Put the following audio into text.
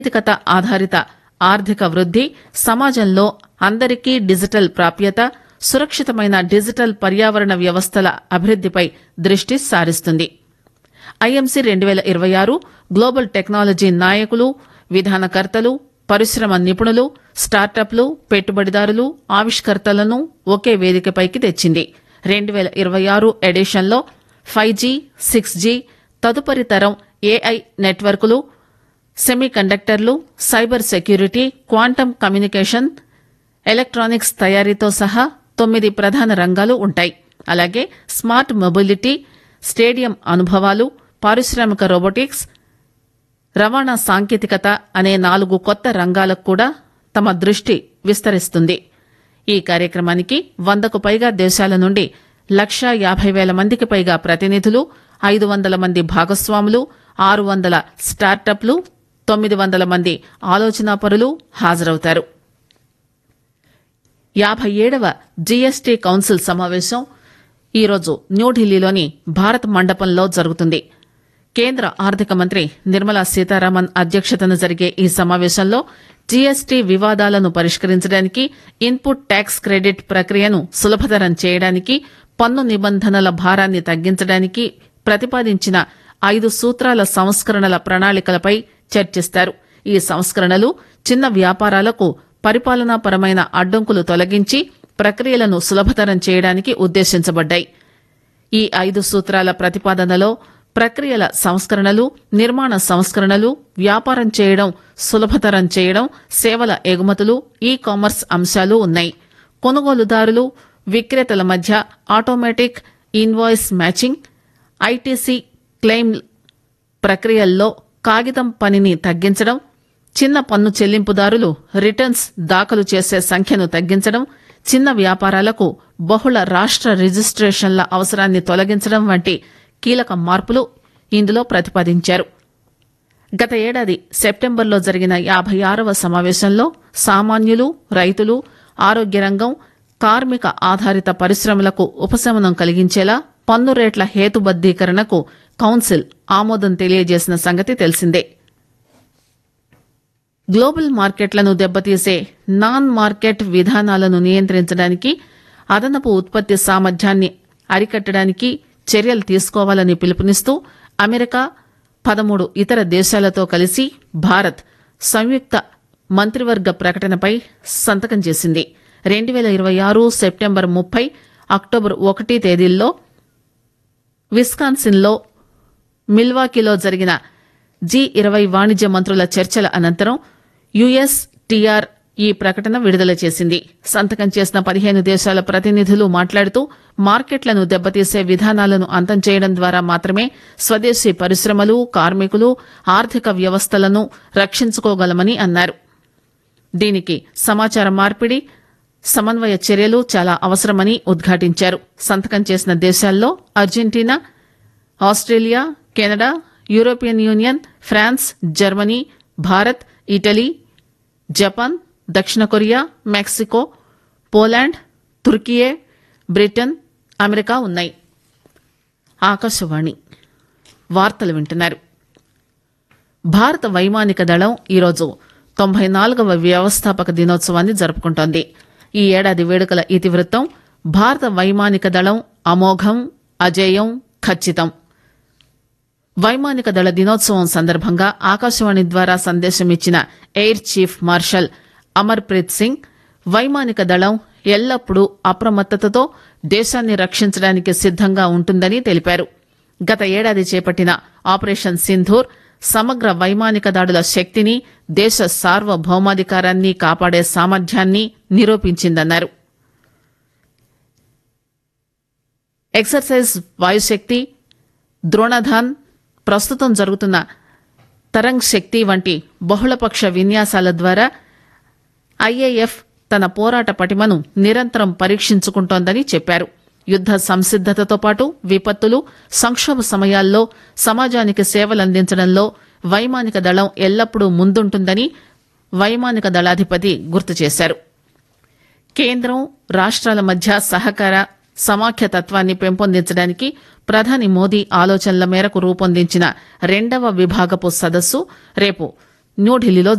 సాంకేతికత ఆధారిత ఆర్థిక వృద్ది సమాజంలో అందరికీ డిజిటల్ ప్రాప్యత సురక్షితమైన డిజిటల్ పర్యావరణ వ్యవస్థల అభివృద్దిపై దృష్టి సారిస్తుంది ఐఎంసీ రెండు పేల ఇరవై ఆరు గ్లోబల్ టెక్నాలజీ నాయకులు విధానకర్తలు పరిశ్రమ నిపుణులు స్టార్టప్లు పెట్టుబడిదారులు ఆవిష్కర్తలను ఒకే వేదికపైకి తెచ్చింది రెండు పేల ఇరవై ఆరు ఎడిషన్లో ఫైవ్ జీ సిక్స్ జీ తదుపరి తరం ఏఐ నెట్వర్కులు సెమీ కండక్టర్లు cyber security quantum communication electronics తయారీతో సహా తొమ్మిది ప్రధాన రంగాలు ఉంటాయి అలాగే స్మార్ట్ మొబిలిటీ స్టేడియం అనుభవాలు పారిశ్రామిక రోబోటిక్స్ రవాణా సాంకేతికత అనే నాలుగు కొత్త రంగాలకు కూడా తమ దృష్టి విస్తరిస్తుంది ఈ కార్యక్రమానికి వందకు పైగా దేశాల నుండి లక్షా యాభై వేల మందికి పైగా ప్రతినిధులు ఐదు వందల మంది భాగస్వాములు ఆరు వందల స్టార్టప్లు తొమ్మిది వందల మంది ఆలోచనాపరులు హాజరవుతారు యాభై ఏడవ జీఎస్టీ కౌన్సిల్ సమావేశం ఈరోజు న్యూఢిల్లీలోని భారత్ మండపంలో జరుగుతుంది కేంద్ర ఆర్థిక మంత్రి నిర్మలా సీతారామన్ అధ్యక్షతన జరిగే ఈ సమావేశంలో జీఎస్టీ వివాదాలను పరిష్కరించడానికి ఇన్పుట్ ట్యాక్స్ క్రెడిట్ ప్రక్రియను సులభతరం చేయడానికి పన్ను నిబంధనల భారాన్ని తగ్గించడానికి ప్రతిపాదించిన ఐదు సూత్రాల సంస్కరణల ప్రణాళికలపై చర్చిస్తారు ఈ సంస్కరణలు చిన్న వ్యాపారాలకు పరిపాలనాపరమైన అడ్డంకులు తొలగించి ప్రక్రియలను సులభతరం చేయడానికి ఉద్దేశించబడ్డాయి ఈ ఐదు సూత్రాల ప్రతిపాదనలో ప్రక్రియల సంస్కరణలు నిర్మాణ సంస్కరణలు వ్యాపారం చేయడం సులభతరం చేయడం సేవల ఎగుమతులు ఈ కామర్స్ అంశాలు ఉన్నాయి కొనుగోలుదారులు విక్రేతల మధ్య automatic invoice matching ITC claim ప్రక్రియల్లో కాగితం పనిని తగ్గించడం చిన్న పన్ను చెల్లింపుదారులు రిటర్న్స్ దాఖలు చేసే సంఖ్యను తగ్గించడం చిన్న వ్యాపారాలకు బహుళ రాష్ట్ర రిజిస్ట్రేషన్ల అవసరాన్ని తొలగించడం వంటి కీలక మార్పులు ఇందులో ప్రతిపాదించారు గత ఏడాది సెప్టెంబర్లో జరిగిన యాభై ఆరవ సమావేశంలో సామాన్యులు రైతులు ఆరోగ్య రంగం కార్మిక ఆధారిత పరిశ్రమలకు ఉపశమనం కలిగించేలా పన్ను రేట్ల హేతుబద్దీకరణకు కౌన్సిల్ ఆమోదం తెలియజేసిన సంగతి తెలిసిందే గ్లోబల్ మార్కెట్లను దెబ్బతీసే నాన్ మార్కెట్ విధానాలను నియంత్రించడానికి అదనపు ఉత్పత్తి సామర్థ్యాన్ని అరికట్టడానికి చర్యలు తీసుకోవాలని పిలుపునిస్తూ అమెరికా పదమూడు ఇతర దేశాలతో కలిసి భారత్ సంయుక్త మంత్రివర్గ ప్రకటనపై సంతకం చేసింది రెండు వేల ఇరవై ఆరు సెప్టెంబర్ ముప్పై అక్టోబర్ ఒకటి తేదీల్లో విస్కాన్సిన్లో మిల్వాకీలో జరిగిన జీ ఇరవై వాణిజ్య మంత్రుల చర్చల అనంతరం యుఎస్ టీఆర్ ఈ ప్రకటన విడుదల చేసింది సంతకం చేసిన పదిహేను దేశాల ప్రతినిధులు మాట్లాడుతూ మార్కెట్లను దెబ్బతీసే విధానాలను అంతం చేయడం ద్వారా మాత్రమే స్వదేశీ పరిశ్రమలు కార్మికులు ఆర్థిక వ్యవస్థలను రక్షించుకోగలమని అన్నారు దీనికి సమాచార మార్పిడి సమన్వయ చర్యలు చాలా అవసరమని ఉద్ఘాటించారు సంతకం చేసిన దేశాల్లో Argentina Australia Canada European Union France Germany Bharat Italy Japan దక్షిణ Korea Mexico Poland Turkiye Britain America ఉన్నాయి ఆకాశవాణి వార్తలు వింటున్నారు భారత వైమానిక దళం ఈరోజు తొంభై నాలుగవ వ్యవస్థాపక దినోత్సవాన్ని జరుపుకుంటోంది ఈ ఏడాది వేడుకల ఇతివృత్తం భారత వైమానిక దళం అమోఘం అజేయం ఖచ్చితం వైమానిక దళ దినోత్సవం సందర్భంగా ఆకాశవాణి ద్వారా సందేశం ఇచ్చిన air chief marshal Amarpreet Singh వైమానిక దళం ఎల్లప్పుడూ అప్రమత్తతతో దేశాన్ని రక్షించడానికి సిద్దంగా ఉంటుందని తెలిపారు గత ఏడాది చేపట్టిన ఆపరేషన్ సింధూర్ సమగ్ర వైమానిక దాడుల శక్తిని దేశ సార్వభౌమాధికారాన్ని కాపాడే సామర్థ్యాన్ని నిరూపించిందన్నారు ఎక్సర్సైజ్ వాయుశక్తి ద్రోణధాన్ ప్రస్తుతం జరుగుతున్న తరంగ్ శక్తి వంటి బహుళపక్ష విన్యాసాల ద్వారా ఐఏఎఫ్ తన పోరాట పటిమను నిరంతరం పరీక్షించుకుంటోందని చెప్పారు యుద్ద సంసిద్దతతో పాటు విపత్తులు సంక్షోభ సమయాల్లో సమాజానికి సేవలందించడంలో వైమానిక దళం ఎల్లప్పుడూ ముందుంటుందని వైమానిక దళాధిపతి గుర్తు చేశారు కేంద్రం రాష్ట్రాల మధ్య సహకార సమాఖ్యతత్వాన్ని పెంపొందించడానికి ప్రధాని మోదీ ఆలోచనల మేరకు రూపొందించిన రెండవ విభాగపు సదస్సు రేపు న్యూఢిల్లీలో